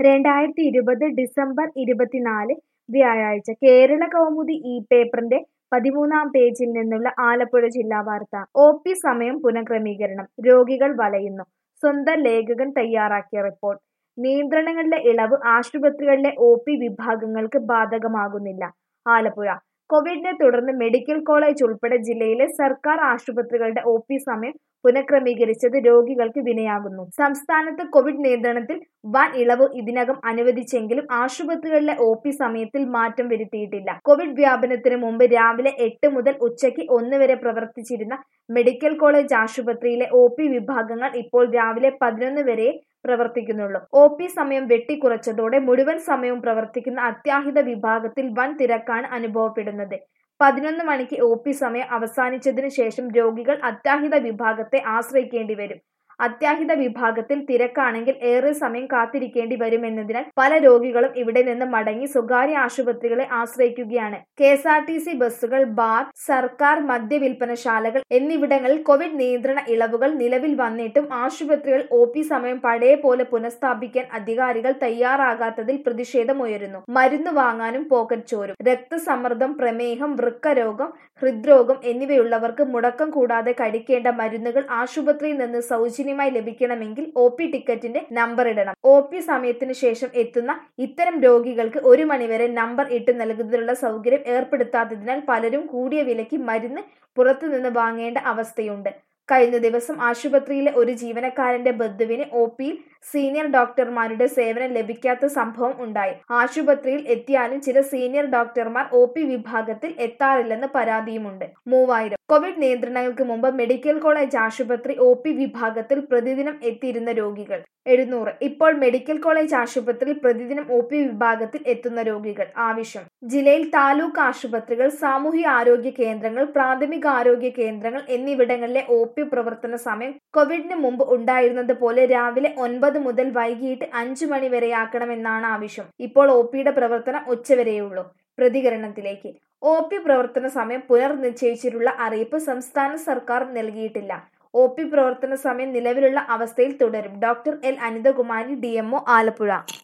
രണ്ടായിരത്തി ഇരുപത് ഡിസംബർ ഇരുപത്തിനാല് വ്യാഴാഴ്ച കേരള കൗമുദി ഈ പേപ്പറിന്റെ പതിമൂന്നാം പേജിൽ നിന്നുള്ള ആലപ്പുഴ ജില്ലാ വാർത്ത ഒ പി സമയം പുനഃക്രമീകരണം രോഗികൾ വലയുന്നു സ്വന്തം ലേഖകൻ തയ്യാറാക്കിയ റിപ്പോർട്ട് നിയന്ത്രണങ്ങളിലെ ഇളവ് ആശുപത്രികളിലെ ഒ പി വിഭാഗങ്ങൾക്ക് ബാധകമാകുന്നില്ല ആലപ്പുഴ കോവിഡിനെ തുടർന്ന് മെഡിക്കൽ കോളേജ് ഉൾപ്പെടെ ജില്ലയിലെ സർക്കാർ ആശുപത്രികളുടെ ഒ പി സമയം പുനഃക്രമീകരിച്ചത് രോഗികൾക്ക് വിനയാകുന്നു സംസ്ഥാനത്ത് കോവിഡ് നിയന്ത്രണത്തിൽ വൻ ഇളവ് ഇതിനകം അനുവദിച്ചെങ്കിലും ആശുപത്രികളിലെ ഒ പി സമയത്തിൽ മാറ്റം വരുത്തിയിട്ടില്ല കോവിഡ് വ്യാപനത്തിന് മുമ്പ് രാവിലെ എട്ട് മുതൽ ഉച്ചയ്ക്ക് ഒന്ന് വരെ പ്രവർത്തിച്ചിരുന്ന മെഡിക്കൽ കോളേജ് ആശുപത്രിയിലെ ഒ പി വിഭാഗങ്ങൾ ഇപ്പോൾ രാവിലെ പതിനൊന്ന് വരെ പ്രവർത്തിക്കുന്നുള്ളൂ ഒ പി സമയം വെട്ടിക്കുറച്ചതോടെ മുഴുവൻ സമയവും പ്രവർത്തിക്കുന്ന അത്യാഹിത വിഭാഗത്തിൽ വൻ തിരക്കാണ് അനുഭവപ്പെടുന്നത് പതിനൊന്ന് മണിക്ക് ഒ പി സമയം അവസാനിച്ചതിനു ശേഷം രോഗികൾ അത്യാഹിത വിഭാഗത്തെ ആശ്രയിക്കേണ്ടി വരും അത്യാഹിത വിഭാഗത്തിൽ തിരക്കാണെങ്കിൽ ഏറെ സമയം കാത്തിരിക്കേണ്ടി വരുമെന്നതിനാൽ പല രോഗികളും ഇവിടെ നിന്ന് മടങ്ങി സ്വകാര്യ ആശുപത്രികളെ ആശ്രയിക്കുകയാണ് K S R T C ബസ്സുകൾ ബാർ സർക്കാർ മദ്യവിൽപ്പനശാലകൾ എന്നിവിടങ്ങളിൽ കോവിഡ് നിയന്ത്രണ ഇളവുകൾ നിലവിൽ വന്നിട്ടും ആശുപത്രികൾ ഒ പി സമയം പഴയ പോലെ പുനഃസ്ഥാപിക്കാൻ അധികാരികൾ തയ്യാറാകാത്തതിൽ പ്രതിഷേധമുയരുന്നു മരുന്ന് വാങ്ങാനും പോക്കറ്റ് ചോരും രക്തസമ്മർദ്ദം പ്രമേഹം വൃക്കരോഗം ഹൃദ്രോഗം എന്നിവയുള്ളവർക്ക് മുടക്കം കൂടാതെ കഴിക്കേണ്ട മരുന്നുകൾ ആശുപത്രിയിൽ നിന്ന് സൗജന്യമായി ലഭിക്കണമെങ്കിൽ ഒ പി ടിക്കറ്റിന്റെ നമ്പർ ഇടണം ഒ പി സമയത്തിന് ശേഷം എത്തുന്ന ഇത്തരം രോഗികൾക്ക് ഒരു മണിവരെ നമ്പർ ഇട്ട് നൽകുന്നതിനുള്ള സൗകര്യം ഏർപ്പെടുത്താത്തതിനാൽ പലരും കൂടിയ വിലയ്ക്ക് മരുന്ന് പുറത്തുനിന്ന് വാങ്ങേണ്ട അവസ്ഥയുണ്ട് കഴിഞ്ഞ ദിവസം ആശുപത്രിയിലെ ഒരു ജീവനക്കാരന്റെ ബന്ധുവിന് ഒ പിയിൽ സീനിയർ ഡോക്ടർമാരുടെ സേവനം ലഭിക്കാത്ത സംഭവം ഉണ്ടായി ആശുപത്രിയിൽ എത്തിയാലും ചില സീനിയർ ഡോക്ടർമാർ ഒ പി വിഭാഗത്തിൽ എത്താറില്ലെന്ന് പരാതിയുമുണ്ട് മൂവായിരം കോവിഡ് നിയന്ത്രണങ്ങൾക്ക് മുമ്പ് മെഡിക്കൽ കോളേജ് ആശുപത്രി ഒ പി വിഭാഗത്തിൽ പ്രതിദിനം എത്തിയിരുന്ന രോഗികൾ എഴുന്നൂറ് ഇപ്പോൾ മെഡിക്കൽ കോളേജ് ആശുപത്രിയിൽ പ്രതിദിനം ഒ പി വിഭാഗത്തിൽ എത്തുന്ന രോഗികൾ ആവശ്യം ജില്ലയിൽ താലൂക്ക് ആശുപത്രികൾ സാമൂഹ്യ ആരോഗ്യ കേന്ദ്രങ്ങൾ പ്രാഥമിക ആരോഗ്യ കേന്ദ്രങ്ങൾ എന്നിവിടങ്ങളിലെ ഒ പി പ്രവർത്തന സമയം കോവിഡിന് മുമ്പ് ഉണ്ടായിരുന്നത് പോലെ രാവിലെ ഒൻപത് മുതൽ വൈകിട്ട് അഞ്ചു മണി വരെയാക്കണമെന്നാണ് ആവശ്യം ഇപ്പോൾ ഒ പിയുടെ പ്രവർത്തനം ഉച്ചവരെയുള്ളൂ പ്രതികരണത്തിലേക്ക് ഒ പി പ്രവർത്തന സമയം പുനർനിശ്ചയിച്ചിട്ടുള്ള അറിയിപ്പ് സംസ്ഥാന സർക്കാർ നൽകിയിട്ടില്ല ഒ പി പ്രവർത്തന സമയം നിലവിലുള്ള അവസ്ഥയിൽ തുടരും doctor L Anithakumari D Alappuzha